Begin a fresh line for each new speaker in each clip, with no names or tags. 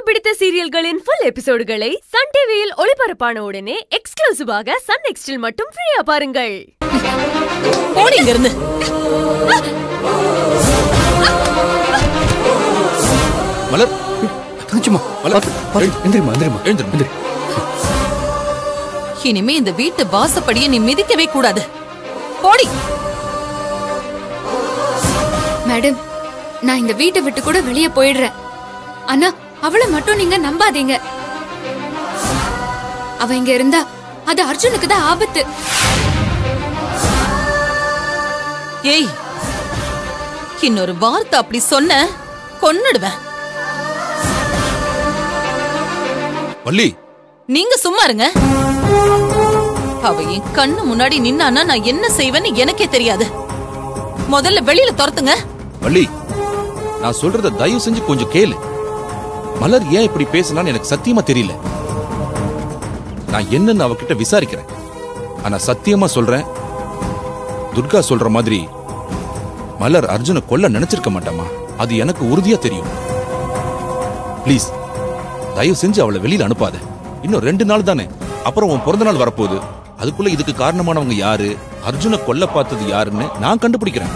பிடித்த சீரியல்களின் full எபிசோடுகளை Sun டிவியில் ஒளிபரப்பான உடனே எக்ஸ்க்ளூசிவாக சன் நெக்ஸ்டில் மட்டும் ஃப்ரீயா பாருங்கள்
போடி இங்க இருந்து
மலர்
தங்கச்சிம்மா
மலர்
எந்திரிமா எந்திரிமா
எழுந்திரு
எந்திரி
இனிமே இந்த வீட்டு வாசப்படியை நீ மிதிக்கவே கூடாது போடி
மேடம் நான் இந்த வீட்டை விட்டு கூட வெளியே போயிடுறேன் ஆனா அவளை மட்டும் நீங்க நம்பாதீங்க அவ இங்க இருந்தா அது அர்ஜுனுக்கு தான் ஆபத்து
ஏய் இன்னொரு வார்த்தை அப்படி சொன்ன கொன்னுடுவேன்
வள்ளி
நீங்க சும்மா இருங்க அவ என் கண்ணு முன்னாடி நின்னானா நான் என்ன செய்வேன்னு எனக்கே தெரியாது முதல்ல வெளியில துரத்துங்க
வள்ளி நான் சொல்றத தயவு செஞ்சு கொஞ்சம் கேளு மலர் ஏன் இப்படி பேசினான்னு எனக்கு சத்தியமா தெரியல நான் என்னன்னு அவகிட்ட விசாரிக்கிறேன் ஆனா சத்தியமா சொல்றேன் துர்கா சொல்ற மாதிரி மலர் அர்ஜுனை கொல்ல நினைச்சிருக்க மாட்டாமா அது எனக்கு உறுதியா தெரியும் ப்ளீஸ் தயவு செஞ்சு அவளை வெளியில அனுப்பாத இன்னும் ரெண்டு நாள் தானே அப்புறம் உன் பிறந்த நாள் வரப்போகுது அதுக்குள்ள இதுக்கு காரணமானவங்க யாரு அர்ஜுனை கொல்ல பார்த்தது யாருன்னு நான் கண்டுபிடிக்கிறேன்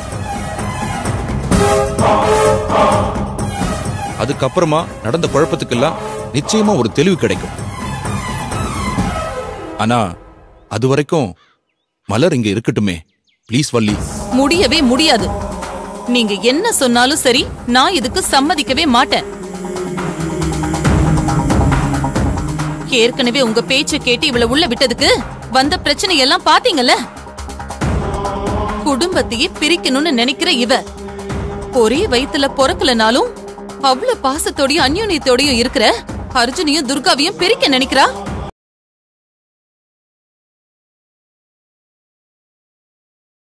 அதுக்கப்புறமா நடந்த குழப்பத்துக்கெல்லாம் நிச்சயமா ஒரு தெளிவு கிடைக்கும் ஆனா அது வரைக்கும் மலர் இங்க இருக்கட்டுமே ப்ளீஸ் வள்ளி
முடியவே முடியாது நீங்க என்ன சொன்னாலும் சரி நான் இதுக்கு சம்மதிக்கவே மாட்டேன் ஏற்கனவே உங்க பேச்ச கேட்டு இவள உள்ள விட்டதுக்கு வந்த பிரச்சனை எல்லாம் பாத்தீங்கல்ல குடும்பத்தையே பிரிக்கணும்னு நினைக்கிற இவ ஒரே வயித்துல பொறக்கலனாலும் அவ்வளவு பாசத்தோடயும் அந்யோன்யத்தோடயும் இருக்கிற அர்ஜுனையும் துர்காவையும் பிரிக்க நினைக்கிறா